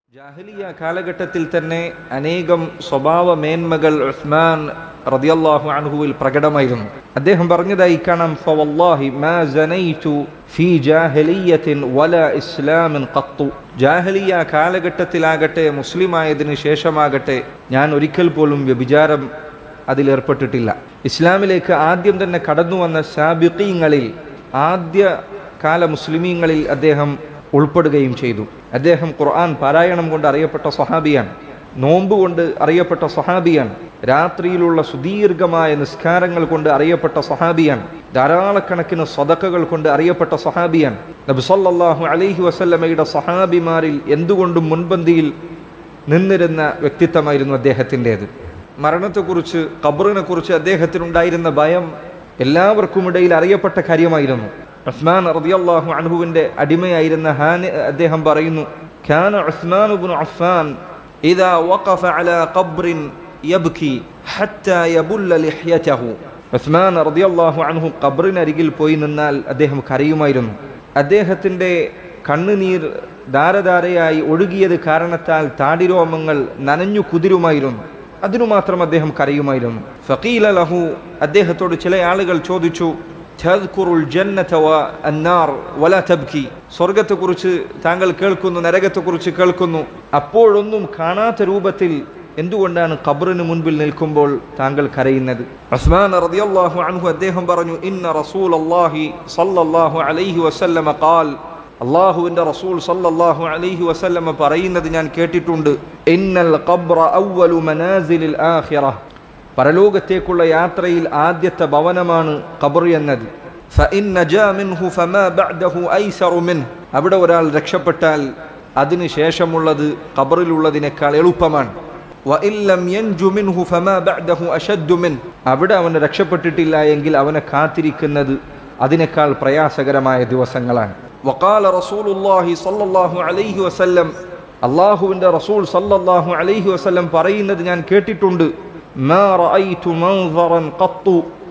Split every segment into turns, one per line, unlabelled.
ജാഹലിയ കാലഘട്ടത്തിൽ തന്നെ അനേകം സ്വഭാവ മേന്മകൾ ഉസ്മാൻ റദിയല്ലാഹു അൻഹുവിൽ പ്രകടമായിരുന്നു അദ്ദേഹം പറഞ്ഞതായി കാണാം ഫവല്ലാഹി മാ സനൈതു ഫീ ജാഹലിയത്തിൻ വല ഇസ്ലാമിൻ ഖത്തു ജാഹലിയ കാലഘട്ടത്തിലാകട്ടെ മുസ്ലിമായതിനു ശേഷമാകട്ടെ ഞാൻ ഒരിക്കൽ പോലും വ്യഭിചാരം അതിലേർപ്പെട്ടിട്ടില്ല ഇസ്ലാമിലേക്ക് ആദ്യം തന്നെ കടന്നു വന്ന സാബിഖീങ്ങളിൽ ആദ്യ കാല മുസ്ലിമീങ്ങളിൽ അദ്ദേഹം ഉൾപ്പെടുകയും ചെയ്തു അദ്ദേഹം ഖുർആൻ പാരായണം കൊണ്ട് അറിയപ്പെട്ട സ്വഹാബിയാണ് നോമ്പ് കൊണ്ട് അറിയപ്പെട്ട സ്വഹാബിയാണ് രാത്രിയിലുള്ള സുദീർഘമായ നിസ്കാരങ്ങൾ കൊണ്ട് അറിയപ്പെട്ട സ്വഹാബിയാണ് ധാരാളക്കണക്കിന് സ്വതക്കകൾ കൊണ്ട് അറിയപ്പെട്ട സ്വഹാബിയാണ് നബി സല്ലല്ലാഹു അലൈഹി വസല്ലമയുടെ സ്വഹാബിമാരിൽ എന്തുകൊണ്ടും മുൻപന്തിയിൽ നിന്നിരുന്ന വ്യക്തിത്വമായിരുന്നു അദ്ദേഹത്തിൻ്റെത് മരണത്തെക്കുറിച്ച് ഖബറിനെ കുറിച്ച് അദ്ദേഹത്തിനുണ്ടായിരുന്ന ഭയം എല്ലാവർക്കും ഇടയിൽ അറിയപ്പെട്ട കാര്യമായിരുന്നു ഉസ്മാൻ റളിയല്ലാഹു അൻഹുവിന്റെ അടിമയായിരുന്ന ഹാനി അദ്ദേഹം പറയുന്നു كان عثمان بن عفان إذا وقف على قبر يبكي حتى يبل لحيته ഉസ്മാൻ റളിയല്ലാഹു അൻഹു ഖബറിനരികിൽ പോയി നിന്നാൽ അദ്ദേഹം കരയുമായിരുന്നു അദ്ദേഹത്തിന്റെ കണ്ണുനീർ ധാരധാരയായി ഒഴുകിയത് കാരണത്താൽ താടിരോമങ്ങൾ നനഞ്ഞു കുതിരുമായിരുന്നു അതിനു മാത്രം അദ്ദേഹം കരയുമായിരുന്നു ഫക്കീല ലഹു അദ്ദേഹത്തോട് ചില ആളുകൾ ചോദിച്ചു തദ്കുറുൽ ജന്നത വ അന്നാർ വല തബ്കി സ്വർഗത്തെക്കുറിച്ച് താങ്കൾ കേൾക്കുന്നു നരകത്തെക്കുറിച്ച് കേൾക്കുന്നു അപ്പോഴൊന്നും കാണാത്ത രൂപത്തിൽ എന്തുകൊണ്ടാണ് ഖബറിന് മുൻപിൽ നിൽക്കുമ്പോൾ താങ്കൾ കരയുന്നത് ഉസ്മാൻ റളിയല്ലാഹു അൻഹു അദ്ദേഹം പറഞ്ഞു ഇന്ന റസൂലല്ലാഹി സല്ലല്ലാഹു അലൈഹി വസല്ലമ ഖാൽ അള്ളാഹുവിന്റെ റസൂൽ സല്ലല്ലാഹു അലൈഹി വസല്ലമ പറയുന്നത് ഞാൻ കേട്ടിട്ടുണ്ട് ഇന്നൽ ഖബ്റ അവ്വലു മനാസിലിൽ ആഖിറ പരലോകത്തേക്കുള്ള യാത്രയിൽ ആദ്യത്തെ ഭവനമാണ് ഖബർ എന്നത് فإن نجا منه فما بعده أيسر منه അവിടെ ഒരാൾ രക്ഷപ്പെട്ടാൽ അതിന് ശേഷമുള്ളത് ഖബറിലുള്ളതിനേക്കാൾ എളുപ്പമാണ് وإن لم ينج منه فما بعده أشد منه അവിടെ അവന് രക്ഷപ്പെട്ടിട്ടില്ല എങ്കിൽ അവനെ കാത്തിരിക്കുന്നത് അതിനേക്കാൾ പ്രയാസകരമായ ദിവസങ്ങളാണ് وقال رسول الله صلى الله عليه وسلم അള്ളാഹുവിന്റെ റസൂൽ സല്ലല്ലാഹു അലൈഹി വസല്ലം പറയുന്നത് ഞാൻ കേട്ടിട്ടുണ്ട് ما رأيت منظرا قط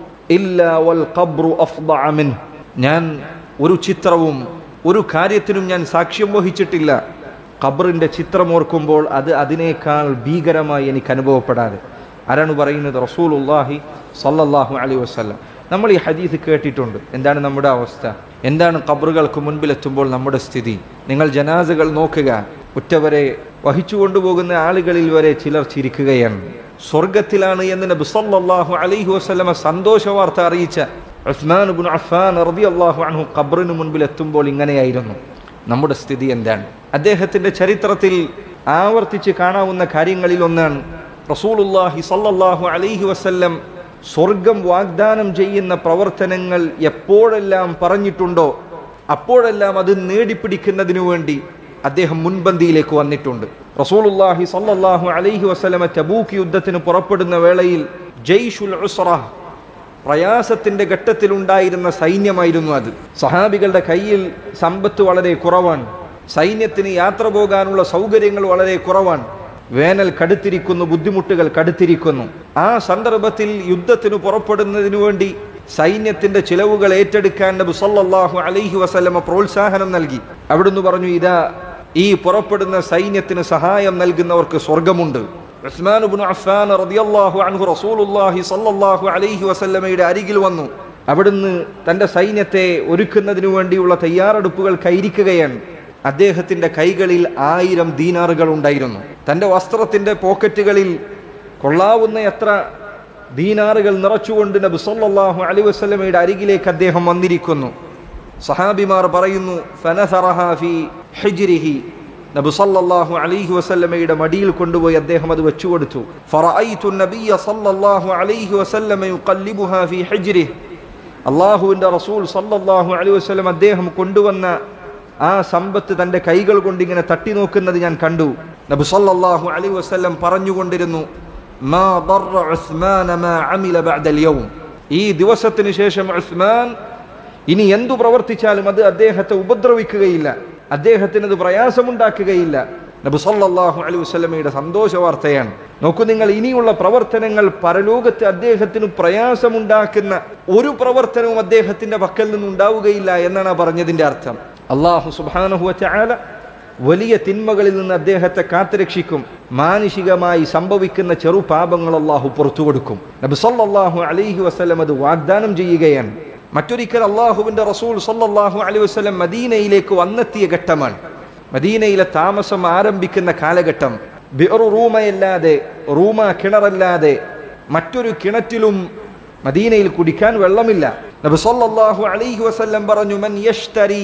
إلا والقبر أفضع منه ഞാൻ ഒരു ചിത്രവും ഒരു കാര്യത്തിനും ഞാൻ സാക്ഷ്യം വഹിച്ചിട്ടില്ല ഖബറിന്റെ ചിത്രം ഓർക്കുമ്പോൾ അത് അതിനേക്കാൾ ഭീകരമായി എനിക്ക് അനുഭവപ്പെടാതെ ആരാണ് പറയുന്നത് റസൂലുല്ലാഹി സല്ലല്ലാഹു അലൈഹി വസല്ലം നമ്മൾ ഈ ഹദീസ് കേട്ടിട്ടുണ്ട് എന്താണ് നമ്മുടെ അവസ്ഥ എന്താണ് ഖബറുകൾക്ക് മുൻപിലെത്തുമ്പോൾ നമ്മുടെ സ്ഥിതി നിങ്ങൾ ജനാസകൾ നോക്കുക ഉറ്റവരെ വഹിച്ചു കൊണ്ടുപോകുന്ന ആളുകളിൽ വരെ ചിലർ ചിരിക്കുകയാണ് സ്വർഗത്തിലാണ് എന്ന് നബി സല്ലല്ലാഹു അലൈഹി വസല്ലമ സന്തോഷ വാർത്ത അറിയിച്ച ഉസ്മാൻ ഇബ്നു അഫ്ഫാൻ റളിയല്ലാഹു അൻഹു ഖബറിന് മുൻപിൽ എത്തുമ്പോൾ ഇങ്ങനെയായിരുന്നു നമ്മുടെ സ്ഥിതി എന്താണ് അദ്ദേഹത്തിന്റെ ചരിത്രത്തിൽ ആവർത്തിച്ച് കാണാവുന്ന കാര്യങ്ങളിൽ ഒന്നാണ് റസൂലുള്ളാഹി സല്ലല്ലാഹു അലൈഹി വസല്ലം സ്വർഗം വാഗ്ദാനം ചെയ്യുന്ന പ്രവർത്തനങ്ങൾ എപ്പോഴെല്ലാം പറഞ്ഞിട്ടുണ്ടോ അപ്പോഴെല്ലാം അത് നേടിപ്പിടിക്കുന്നതിനു വേണ്ടി അദ്ദേഹം മുൻപന്തിയിലേക്ക് വന്നിട്ടുണ്ട് റസൂലുള്ളാഹി സല്ലല്ലാഹു അലൈഹി വസല്ലമ തബൂക്ക് യുദ്ധത്തിന് പുറപ്പെടുന്ന വേളയിൽ ജയ്ഷുൽ ഉസ്റ പ്രയാസത്തിന്റെ ഘട്ടത്തിലുണ്ടായിരുന്ന സൈന്യമായിരുന്നു അത് സഹാബികളുടെ കയ്യിൽ സമ്പത്ത് വളരെ കുറവാണ് സൈന്യത്തിന് യാത്ര പോകാനുള്ള സൗകര്യങ്ങൾ വളരെ കുറവാണ് വേനൽ കടുത്തിരിക്കുന്നു ബുദ്ധിമുട്ടുകൾ കടുത്തിരിക്കുന്നു ആ സന്ദർഭത്തിൽ യുദ്ധത്തിന് പുറപ്പെടുന്നതിനു വേണ്ടി സൈന്യത്തിന്റെ ചിലവുകൾ ഏറ്റെടുക്കാൻ നബി സല്ലല്ലാഹു അലൈഹി വസല്ലമ പ്രോത്സാഹനം നൽകി അവിടുന്ന് പറഞ്ഞു ഇതാ ഈ പുറപ്പെടുന്ന സൈന്യത്തിന് സഹായം നൽകുന്നവർക്ക് സ്വർഗമുണ്ട് ഉസ്മാൻ ഇബ്നു അഫ്ഫാൻ റളിയല്ലാഹു അൻഹു റസൂലുള്ളാഹി സല്ലല്ലാഹു അലൈഹി വസല്ലമയുടെ അരികിൽ വന്നു അവിടുന്ന് തന്റെ സൈന്യത്തെ ഒരുക്കുന്നതിനു വേണ്ടിയുള്ള തയ്യാറെടുപ്പുകൾ കൈരിക്കുകയാണ് അദ്ദേഹത്തിന്റെ കൈകളിൽ ആയിരം ദീനാറുകൾ ഉണ്ടായിരുന്നു തന്റെ വസ്ത്രത്തിന്റെ പോക്കറ്റുകളിൽ കൊള്ളാവുന്ന എത്ര ദീനാറുകൾ നിറച്ചുകൊണ്ട് നബി സല്ലല്ലാഹു അലൈഹി വസല്ലമയുടെ അരികിലേക്ക് അദ്ദേഹം വന്നിരിക്കുന്നു സഹാബിമാർ പറയുന്നു ഫനസറഹ ഫി ഹിജ്രിഹി നബി സല്ലല്ലാഹു അലൈഹി വസല്ലമയുടെ മടിയിൽ കൊണ്ടുപോയി അദ്ദേഹം അത് വെച്ചു കൊടുത്തു ഫറഅയ്തു നബിയ സല്ലല്ലാഹു അലൈഹി വസല്ലമ യുഖല്ലിബുഹാ ഫി ഹിജ്രിഹി അല്ലാഹുവിന്റെ റസൂൽ സല്ലല്ലാഹു അലൈഹി വസല്ലം അദ്ദേഹം കൊണ്ടുവന്ന ആ സമ്പത്ത് തന്റെ കൈകൾ കൊണ്ട് ഇങ്ങനെ തട്ടി നോക്കുന്നത് ഞാൻ കണ്ടു നബി സല്ലല്ലാഹു അലൈഹി വസല്ലം പറഞ്ഞുകൊണ്ടിരുന്നു മാ ضر ഉസ്മാൻ മാ അമില ബഅദ اليوم ഈ ദിവസത്തിന് ശേഷം ഉസ്മാൻ ഇനി എന്തു പ്രവർത്തിച്ചാലും അത് അദ്ദേഹത്തെ ഉപദ്രവിക്കുകയില്ല അദ്ദേഹത്തിന് അത് പ്രയാസമുണ്ടാക്കുകയില്ല നബി സല്ലല്ലാഹു അലൈഹി വസല്ലമയുടെ സന്തോഷ വാർത്തയാണ് നോക്കൂ നിങ്ങൾ ഇനിയുള്ള പ്രവർത്തനങ്ങൾ പരലോകത്ത് അദ്ദേഹത്തിന് പ്രയാസമുണ്ടാക്കുന്ന ഒരു പ്രവർത്തനവും അദ്ദേഹത്തിന്റെ പക്കൽ നിന്ന് ഉണ്ടാവുകയില്ല എന്നാണ് പറഞ്ഞതിന്റെ അർത്ഥം അള്ളാഹു സുബ്ഹാനഹു വതആല വലിയ തിന്മകളിൽ നിന്ന് അദ്ദേഹത്തെ കാത്തുരക്ഷിക്കും മാനുഷികമായി സംഭവിക്കുന്ന ചെറുപാപങ്ങൾ അള്ളാഹു പുറത്തു കൊടുക്കും നബി സല്ലല്ലാഹു അലൈഹി വസല്ലം അത് വാഗ്ദാനം ചെയ്യുകയാണ് മറ്റൊരിക്കൽ അള്ളാഹുവിന്റെ റസൂൽ സല്ലല്ലാഹു അലൈഹി വസല്ലം മദീനയിലേക്ക് വന്നെത്തിയ ഘട്ടമാണ് മദീനയിലെ താമസം ആരംഭിക്കുന്ന കാലഘട്ടം ബിറു റൂമയല്ലാതെ റൂമ കിണറല്ലാതെ മറ്റൊരു കിണറ്റിലും മദീനയിൽ കുടിക്കാൻ വെള്ളമില്ല നബി സല്ലല്ലാഹു അലൈഹി വസല്ലം പറഞ്ഞു മൻ യഷ്തരി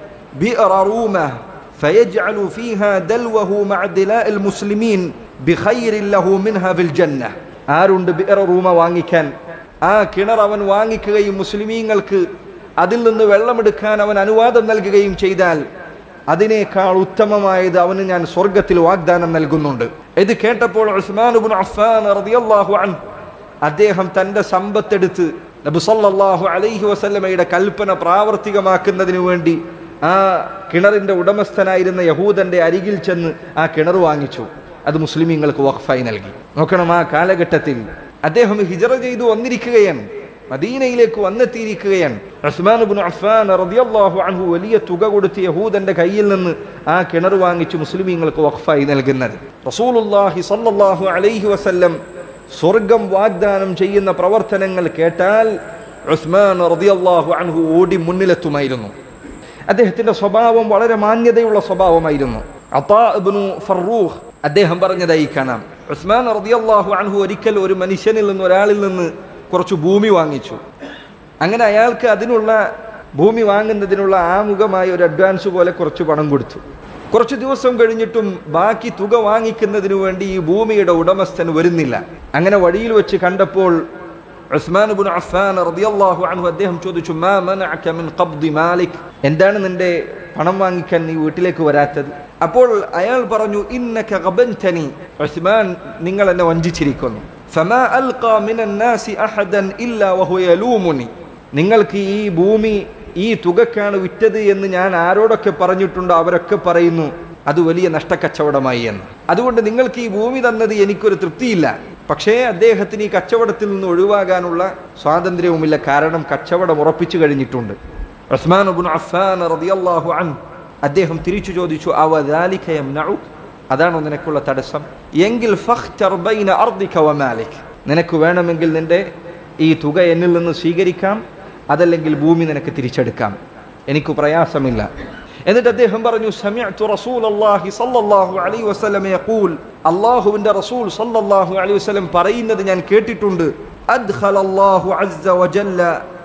ബിഅറ റൂമ فيجعل فيها دلوه مع دلاء المسلمين بخير له منها في الجنة ആരുണ്ട് ബിഅറ റൂമ വാങ്ങിക്കാൻ ആ കിണർ അവൻ വാങ്ങിക്കുകയും മുസ്ലിമീങ്ങൾക്ക് അതിൽ നിന്ന് വെള്ളമെടുക്കാൻ അവൻ അനുവാദം നൽകുകയും ചെയ്താൽ അതിനേക്കാൾ ഉത്തമമായത് അവന് ഞാൻ സ്വർഗത്തിൽ വാഗ്ദാനം നൽകുന്നുണ്ട് ഇത് കേട്ടപ്പോൾ ഉസ്മാൻ ഇബ്നു അഫ്ഫാൻ റളിയല്ലാഹു അൻഹു അദ്ദേഹം തന്റെ സമ്പത്തെടുത്ത് നബി സല്ലല്ലാഹു അലൈഹി വസല്ലമയുടെ കൽപ്പന പ്രാവർത്തികമാക്കുന്നതിന് വേണ്ടി ആ കിണറിന്റെ ഉടമസ്ഥനായിരുന്ന യഹൂദന്റെ അരികിൽ ചെന്ന് ആ കിണർ വാങ്ങിച്ചു അത് മുസ്ലിമീങ്ങൾക്ക് വഖഫായി നൽകി നോക്കണം ആ കാലഘട്ടത്തിൽ അദ്ദേഹം ഹിജറ ചെയ്തു വന്നിരിക്കുകയാണ് മദീനയിലേക്ക് വന്നെത്തിയിരിക്കുകയാണ് ഉസ്മാൻ ഇബ്നു അഫ്ഫാൻ റളിയല്ലാഹു അൻഹു വലിയ തുക കൊടുത്ത് യഹൂദന്റെ കയ്യിൽ നിന്ന് ആ കിണർ വാങ്ങിച്ച് മുസ്ലിമീങ്ങൾക്ക് വഖഫായി നൽകുന്നത് റസൂലുള്ളാഹി സ്വല്ലല്ലാഹു അലൈഹി വസല്ലം സ്വർഗം വാഗ്ദാനം ചെയ്യുന്ന പ്രവർത്തനങ്ങൾ കേട്ടാൽ ഉസ്മാൻ റളിയല്ലാഹു അൻഹു ഓടി മുന്നിലെത്തുമായിരുന്നു അദ്ദേഹത്തിന്റെ സ്വഭാവം വളരെ മാന്യതയുള്ള സ്വഭാവമായിരുന്നു അതാ ഇബ്നു ഫറൂഖ് അദ്ദേഹം പറഞ്ഞതായി കാണാം ഉസ്മാൻ റളിയല്ലാഹു അൻഹു ഒരിക്കൽ ഒരു മനുഷ്യനിൽ നിന്ന് ഒരാളിൽ നിന്ന് കുറച്ച് ഭൂമി വാങ്ങിച്ചു അങ്ങനെ അയാൾക്ക് അതിനുള്ള ഭൂമി വാങ്ങുന്നതിനുള്ള ആമുഖമായി ഒരു അഡ്വാൻസ് പോലെ കുറച്ച് പണം കൊടുത്തു കുറച്ച് ദിവസം കഴിഞ്ഞിട്ടും ബാക്കി തുക വാങ്ങിക്കുന്നതിനു വേണ്ടി ഈ ഭൂമിയുടെ ഉടമസ്ഥൻ വരുന്നില്ല അങ്ങനെ വഴിയിൽ വെച്ച് കണ്ടപ്പോൾ ഉസ്മാൻ ഇബ്നു അഫ്ഫാൻ റളിയല്ലാഹു അൻഹു അദ്ദേഹം ചോദിച്ചു മാ മനഅക മിൻ ഖബ്ദി മാലിക് എന്താണ് നിന്റെ പണം വാങ്ങിക്കാൻ നീ വീട്ടിലേക്ക് വരാത്തത് അപ്പോൾ അയാൾ പറഞ്ഞു ഇന്നക ഖബൻതനി ഉസ്മാൻ നിങ്ങൾ എന്നെ വഞ്ചിച്ചിരിക്കുന്നു ഫമാ അൽഖാ മിനൻ നാസി അഹദൻ ഇല്ലാ വഹു യലൂമുനി നിങ്ങൾക്ക് ഈ ഭൂമി ഈ തുകക്കാണ് വിറ്റത് എന്ന് ഞാൻ ആരോടൊക്കെ പറഞ്ഞിട്ടുണ്ടോ അവരൊക്കെ പറയുന്നു അത് വലിയ നഷ്ടക്കച്ചവടമായി എന്ന് അതുകൊണ്ട് നിങ്ങൾക്ക് ഈ ഭൂമി തന്നത് എനിക്കൊരു തൃപ്തിയില്ല പക്ഷേ അദ്ദേഹത്തിന് ഈ കച്ചവടത്തിൽ നിന്ന് ഒഴിവാകാനുള്ള സ്വാതന്ത്ര്യവുമില്ല കാരണം കച്ചവടം ഉറപ്പിച്ചു കഴിഞ്ഞിട്ടുണ്ട് ഉസ്മാൻ ഇബ്നു അഫ്ഫാൻ റളിയല്ലാഹു അൻഹു അദ്ദേഹം തിരിച്ചു ചോദിച്ചു അവ ദാലിക യംനഉ അതാണോ നിനക്കുള്ള തടസ്സം എങ്കിൽ ഫഖ്തർ ബൈന അർദിക വമാലിക് നിനക്ക് വേണമെങ്കിൽ നിന്റെ ഈ തുക എന്നിൽ നിന്ന് സ്വീകരിക്കാം അതല്ലെങ്കിൽ ഭൂമി നിനക്ക് തിരിച്ചെടുക്കാം എനിക്ക് പ്രയാസമില്ല എന്നിട്ട് അദ്ദേഹം പറഞ്ഞു സമിഅ്തു റസൂലല്ലാഹി സ്വല്ലല്ലാഹു അലൈഹി വസല്ലം യഖൂൽ അല്ലാഹുവിന്റെ റസൂൽ സ്വല്ലല്ലാഹു അലൈഹി വസല്ലം പറയുന്നത് ഞാൻ കേട്ടിട്ടുണ്ട് അദ്ഖലല്ലാഹു അസ്സ വജല്ല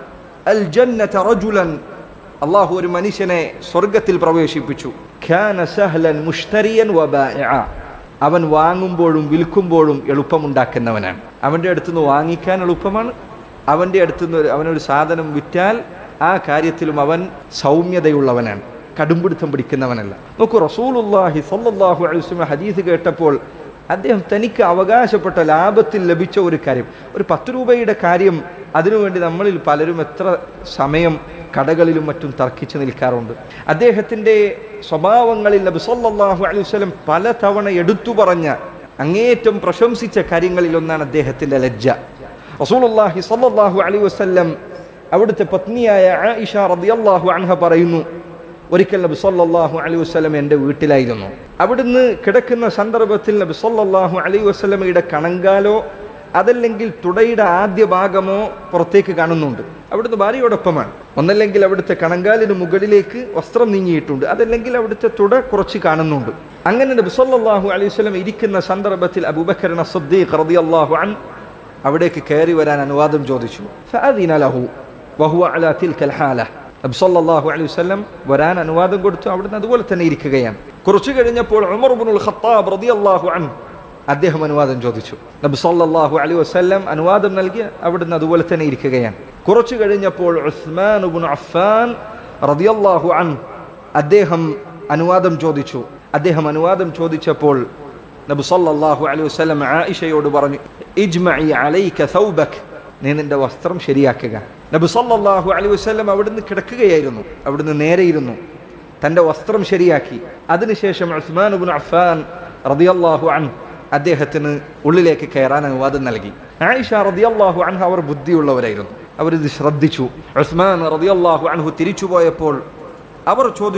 അൽ ജന്നത റജുലൻ അള്ളാഹു ഒരു മനുഷ്യനെ സ്വർഗത്തിൽ പ്രവേശിപ്പിച്ചു ഖാന സഹ്ലൻ മുഷ്തരിയൻ വബാഇഅ അവൻ വാങ്ങുമ്പോഴും വിൽക്കുമ്പോഴും എളുപ്പമുണ്ടാക്കുന്നവനാണ് അവൻ്റെ അടുത്തുനിന്ന് വാങ്ങിക്കാൻ എളുപ്പമാണ് അവൻ്റെ അടുത്തുനിന്ന് ഒരു- അവനൊരു സാധനം വിറ്റാൽ ആ കാര്യത്തിലും അവൻ സൗമ്യതയുള്ളവനാണ് കടുംപിടുത്തം പിടിക്കുന്നവനല്ല നോക്കൂ റസൂലുല്ലാഹി സല്ലല്ലാഹു അലൈഹി വസല്ലം ഹദീസ് കേട്ടപ്പോൾ അദ്ദേഹം തനിക്ക് അവകാശപ്പെട്ട ലാഭത്തിൽ ലഭിച്ച ഒരു കാര്യം ഒരു പത്ത് രൂപയുടെ കാര്യം അതിനുവേണ്ടി നമ്മളിൽ പലരും എത്ര സമയം കടകളിലും മറ്റും തർക്കിച്ച് നിൽക്കാറുണ്ട് അദ്ദേഹത്തിൻ്റെ സ്വഭാവങ്ങളിൽ നബി സല്ലല്ലാഹു അലൈഹി വസല്ലം പല തവണ എടുത്തു പറഞ്ഞ അങ്ങേയറ്റം പ്രശംസിച്ച കാര്യങ്ങളിൽ ഒന്നാണ് അദ്ദേഹത്തിൻ്റെ ലജ്ജ റസൂലുള്ളാഹി സല്ലല്ലാഹു അലൈഹി വസല്ലം അവിടുത്തെ പത്നിയായ ആയിഷ റളിയല്ലാഹു അൻഹ പറയുന്നു ഒരിക്കൽ നബി സല്ലല്ലാഹു അലൈഹി വസല്ലം എൻ്റെ വീട്ടിലായിരുന്നു അവിടുന്ന് കിടക്കുന്ന സന്ദർഭത്തിൽ നബി സല്ലല്ലാഹു അലൈഹി വസല്ലമയുടെ കണങ്കാലോ അതല്ലെങ്കിൽ തുടയുടെ ആദ്യ ഭാഗമോ പുറത്തേക്ക് കാണുന്നുണ്ട് അവിടുന്ന് ഭാര്യയോടൊപ്പമാണ് ഒന്നല്ലെങ്കിൽ അവിടുത്തെ കണങ്കാലിന് മുകളിലേക്ക് വസ്ത്രം നീങ്ങിയിട്ടുണ്ട് അതല്ലെങ്കിൽ അവിടുത്തെ തുട കുറച്ച് കാണുന്നുണ്ട് അങ്ങനെ നബി സല്ലല്ലാഹു അലൈഹി വസല്ലം ഇരിക്കുന്ന സന്ദർഭത്തിൽ അബൂബക്കർ സദ്ദീഖ് റളിയല്ലാഹു അൻ അവിടേക്ക് കയറി വരാൻ അനുവാദം ചോദിച്ചു ഫഅദിന ലഹു വഹുവ അലാ തിൽക്കൽ ഹാല നബി സല്ലല്ലാഹു അലൈഹി വസല്ലം വരാൻ അനുവാദം കൊടുത്തു അവിടുന്ന് അതുപോലെ തന്നെ ഇരിക്കുകയാണ് കുറച്ചു കഴിഞ്ഞപ്പോൾ ഉമർ ഇബ്നുൽ ഖത്താബ് റളിയല്ലാഹു അൻഹു അദ്ദേഹം അനുവാദം ചോദിച്ചു നബി സല്ലല്ലാഹു അലൈഹി വസല്ലം അനുവാദം നൽകി അവിടുന്ന് അതുപോലെ തന്നെ ഇരിക്കുകയാണ് കുറച്ചു കഴിഞ്ഞപ്പോൾ ഉസ്മാൻ ഇബ്നു അഫ്ഫാൻ റളിയല്ലാഹു അൻഹു അദ്ദേഹം അനുവാദം ചോദിച്ചു അദ്ദേഹം അനുവാദം ചോദിച്ചപ്പോൾ നബി സല്ലല്ലാഹു അലൈഹി വസല്ലം ആയിഷയോട് പറഞ്ഞു ഇജ്മഇ അലൈക സൗബക് നീ നിന്റെ വസ്ത്രം ശരിയാക്കുക നബി സല്ലല്ലാഹു അലൈഹി വസല്ലം അവിടുന്ന് കിടക്കുകയായിരുന്നു അവിടുന്ന് നേരെ ഇരുന്നു തന്റെ വസ്ത്രം ശരിയാക്കി അതിനുശേഷം ഉസ്മാൻ ഇബ്നു അഫ്ഫാൻ റളിയല്ലാഹു അൻഹു അദ്ദേഹത്തിന് ഉള്ളിലേക്ക് കയറാൻ അനുവാദം നൽകി ആയിഷ റളിയല്ലാഹു അൻഹ അവർ ബുദ്ധിയുള്ളവരായിരുന്നു അവരിത് ശ്രദ്ധിച്ചു ഉസ്മാൻ റളിയല്ലാഹു അൻഹു തിരിച്ചുപോയപ്പോൾ അവർ ചോദിച്ചു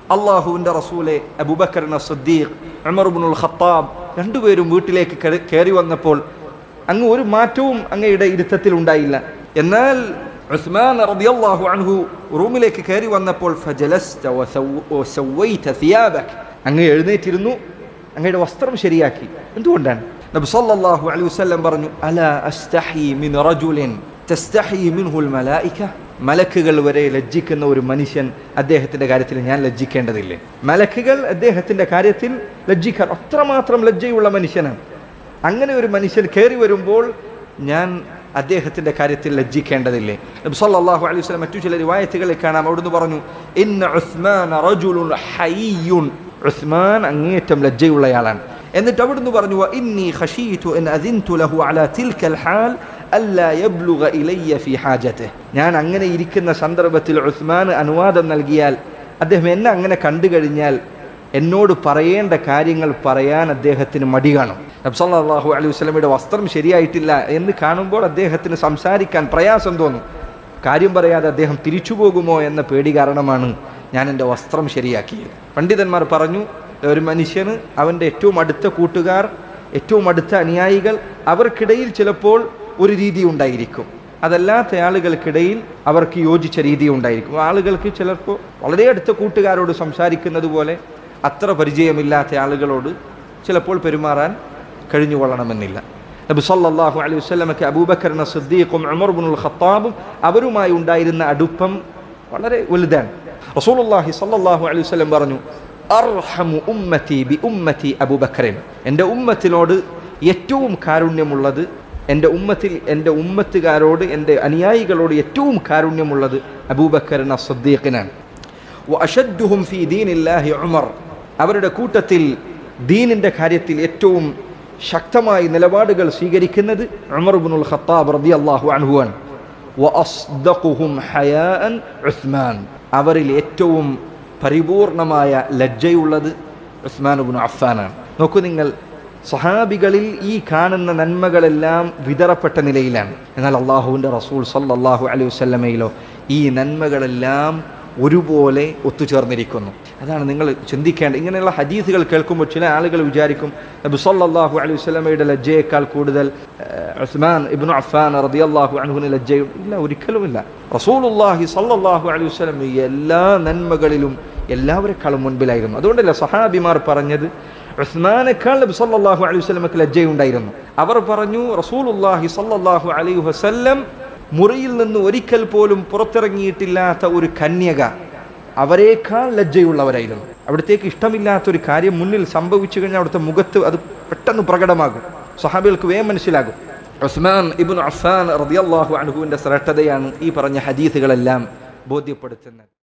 അള്ളാഹുവിൻ്റെ റസൂലെ അബുബക്കർ സദ്ദീഖ് ഉമർബുൽ ഖത്താബ് രണ്ടുപേരും വീട്ടിലേക്ക് കയറി- കയറി വന്നപ്പോൾ അങ്ങ് ഒരു മാറ്റവും അങ്ങയുടെ ഇരുത്തത്തിൽ ഉണ്ടായില്ല എന്നാൽ ഉസ്മാൻ റളിയല്ലാഹു അൻഹു റൂമിലേക്ക് കയറി വന്നപ്പോൾ ഫജലസ്ത വസവ- വസവൈത സിയാബക്. അങ്ങ് എഴുന്നേറ്റിരുന്നു അങ്ങയുടെ വസ്ത്രം ശരിയാക്കി എന്തുകൊണ്ടാണ് നബി സല്ലല്ലാഹു അലൈഹി വസല്ലം പറഞ്ഞു അല അസ്തഹി മിൻ റജുലിൻ തസ്തഹി മിൻഹുൽ മലായിക മലക്കുകൾ വരെ ലജ്ജിക്കുന്ന ഒരു മനുഷ്യൻ അദ്ദേഹത്തിന്റെ കാര്യത്തിൽ ഞാൻ ലജ്ജിക്കേണ്ടതില്ലേ മലക്കുകൾ അദ്ദേഹത്തിന്റെ കാര്യത്തിൽ ലജ്ജിക്കാൻ അത്രമാത്രം ലജ്ജയുള്ള മനുഷ്യനാണ് അങ്ങനെ ഒരു മനുഷ്യൻ കയറി വരുമ്പോൾ ഞാൻ അദ്ദേഹത്തിന്റെ കാര്യത്തിൽ ലജ്ജിക്കേണ്ടതില്ലേ നബി സല്ലല്ലാഹു അലൈഹി വസല്ലം മറ്റു ചില റിവായത്തുകളിൽ കാണാം അവിടുന്ന് പറഞ്ഞു ഇന്ന ഉസ്മാൻ റജുലുൻ ഹയ്യുൻ ഉസ്മാൻ അങ്ങേയറ്റം ലജ്ജയുള്ളയാളാണ് എന്നിട്ട് അവിടുന്ന് പറഞ്ഞു "വ ഇന്നി ഖശീതു ഇൻ അദിൻതു ലഹു അലാ തിൽക്കൽ ഹാൽ അല്ലാ യബ്ലുഗ ഇലയ്യ ഫി ഹാജത്തെ ഞാൻ അങ്ങനെ ഇരിക്കുന്ന സന്ദർഭത്തിൽ ഉസ്മാൻ അനുവാദം നൽകിയാൽ അദ്ദേഹം എന്നെ അങ്ങനെ കണ്ടു കഴിഞ്ഞാൽ എന്നോട് പറയേണ്ട കാര്യങ്ങൾ പറയാൻ അദ്ദേഹത്തിന് മടി കാണും നബ്സല്ലാഹു അലൈഹി വസ്ലമിയുടെ വസ്ത്രം ശരിയായിട്ടില്ല എന്ന് കാണുമ്പോൾ അദ്ദേഹത്തിന് സംസാരിക്കാൻ പ്രയാസം തോന്നും കാര്യം പറയാതെ അദ്ദേഹം തിരിച്ചു പോകുമോ എന്ന പേടി കാരണമാണ് ഞാൻ എൻ്റെ വസ്ത്രം ശരിയാക്കിയത് പണ്ഡിതന്മാർ പറഞ്ഞു ഒരു മനുഷ്യന് അവൻ്റെ ഏറ്റവും അടുത്ത കൂട്ടുകാർ ഏറ്റവും അടുത്ത അനുയായികൾ അവർക്കിടയിൽ ചിലപ്പോൾ ഒരു രീതി ഉണ്ടായിരിക്കും അതല്ലാത്ത ആളുകൾക്കിടയിൽ അവർക്ക് യോജിച്ച രീതി ഉണ്ടായിരിക്കും ആളുകൾക്ക് ചിലപ്പോൾ വളരെ അടുത്ത കൂട്ടുകാരോട് സംസാരിക്കുന്നത് പോലെ അത്ര പരിചയമില്ലാത്ത ആളുകളോട് ചിലപ്പോൾ പെരുമാറാൻ കഴിഞ്ഞുകൊള്ളണമെന്നില്ല നബി സല്ലല്ലാഹു അലൈഹി വസല്ലമക്ക് അബൂബക്കറിന് സിദ്ദീഖും ഉമർ ഇബ്നുൽ ഖത്താബും അവരുമായി ഉണ്ടായിരുന്ന അടുപ്പം വളരെ വലുതാണ് റസൂലുള്ളാഹി സല്ലല്ലാഹു അലൈഹി വസല്ലം പറഞ്ഞു അർഹമു ഉമ്മത്തി ബി ഉമ്മത്തി അബൂബക്കറിൻ എൻ്റെ ഉമ്മത്തിനോട് ഏറ്റവും കാരുണ്യമുള്ളത് എൻ്റെ ഉമ്മത്തിൽ എൻ്റെ ഉമ്മത്തുകാരോട് എൻ്റെ അനുയായികളോട് ഏറ്റവും കാരുണ്യമുള്ളത് അബൂബക്കറിന് സദ്ദീഖിനാണ് വഅഷദ്ദുഹും ഫീ ദീനില്ലാഹി ഉമർ അവരുടെ കൂട്ടത്തിൽ ദീനിന്റെ കാര്യത്തിൽ ഏറ്റവും ശക്തമായി നിലപാടുകൾ സ്വീകരിക്കുന്നത് ഉമർ ഇബ്നുൽ ഖത്താബ് റളിയല്ലാഹു അൻഹു ആണ് വഅസ്ദഖുഹും ഹയാഅൻ ഉസ്മാൻ അവരിൽ ഏറ്റവും പരിപൂർണമായ ലജ്ജയുള്ളത് ഉസ്മാൻ ഇബ്നു അഫ്ഫാനാണ് നോക്കൂ നിങ്ങൾ സഹാബികളിൽ ഈ കാണുന്ന നന്മകളെല്ലാം വിതറപ്പെട്ട നിലയിലാണ് എന്നാൽ അള്ളാഹുവിൻ്റെ റസൂൽ സല്ലല്ലാഹു അലൈഹി വസല്ലമയിലോ ഈ നന്മകളെല്ലാം ഒരുപോലെ ഒത്തുചേർന്നിരിക്കുന്നു അതാണ് നിങ്ങൾ ചിന്തിക്കേണ്ടത് ഇങ്ങനെയുള്ള ഹദീസുകൾ കേൾക്കുമ്പോൾ ചില ആളുകൾ വിചാരിക്കും നബി സല്ലല്ലാഹു അലൈഹി വസല്ലമയുടെ ലജ്ജയേക്കാൾ കൂടുതൽ ഏഹ്, ഉസ്മാൻ ഇബ്നു അഫ്ഫാൻ റളിയല്ലാഹു അൻഹുവിന് ലജ്ജയും ഇല്ല ഒരിക്കലുമില്ല റസൂലുള്ളാഹി സല്ലല്ലാഹു അലൈഹി വസല്ലം ഈ എല്ലാ നന്മകളിലും എല്ലാവരെക്കാളും മുൻപിലായിരുന്നു അതുകൊണ്ടല്ല സഹാബിമാർ പറഞ്ഞത് ഉസ്മാനേക്കാൾ നബി സല്ലല്ലാഹു അലൈഹി വസല്ലമക്ക് ലജ്ജയുണ്ടായിരുന്നു അവർ പറഞ്ഞു റസൂലുള്ളാഹി സല്ലല്ലാഹു അലൈഹി വസല്ലം മുറിയിൽ നിന്ന് ഒരിക്കൽ പോലും പുറത്തിറങ്ങിയിട്ടില്ലാത്ത ഒരു കന്യക അവരെക്കാൾ ലജ്ജയുള്ളവരായിരുന്നു അവിടത്തേക്ക് ഇഷ്ടമില്ലാത്ത ഒരു കാര്യം മുന്നിൽ സംഭവിച്ചു കഴിഞ്ഞാൽ അവിടുത്തെ മുഖത്ത് അത് പെട്ടെന്ന് പ്രകടമാകും സഹാബികൾക്ക് വേഗം മനസ്സിലാകും ഉസ്മാൻ ഇബ്നു അഫ്ഫാൻ റളിയല്ലാഹു അൻഹുവിന്റെ ശ്രേഷ്ഠതയാണ് ഈ പറഞ്ഞ ഹദീസുകളെല്ലാം ബോധ്യപ്പെടുത്തുന്നത്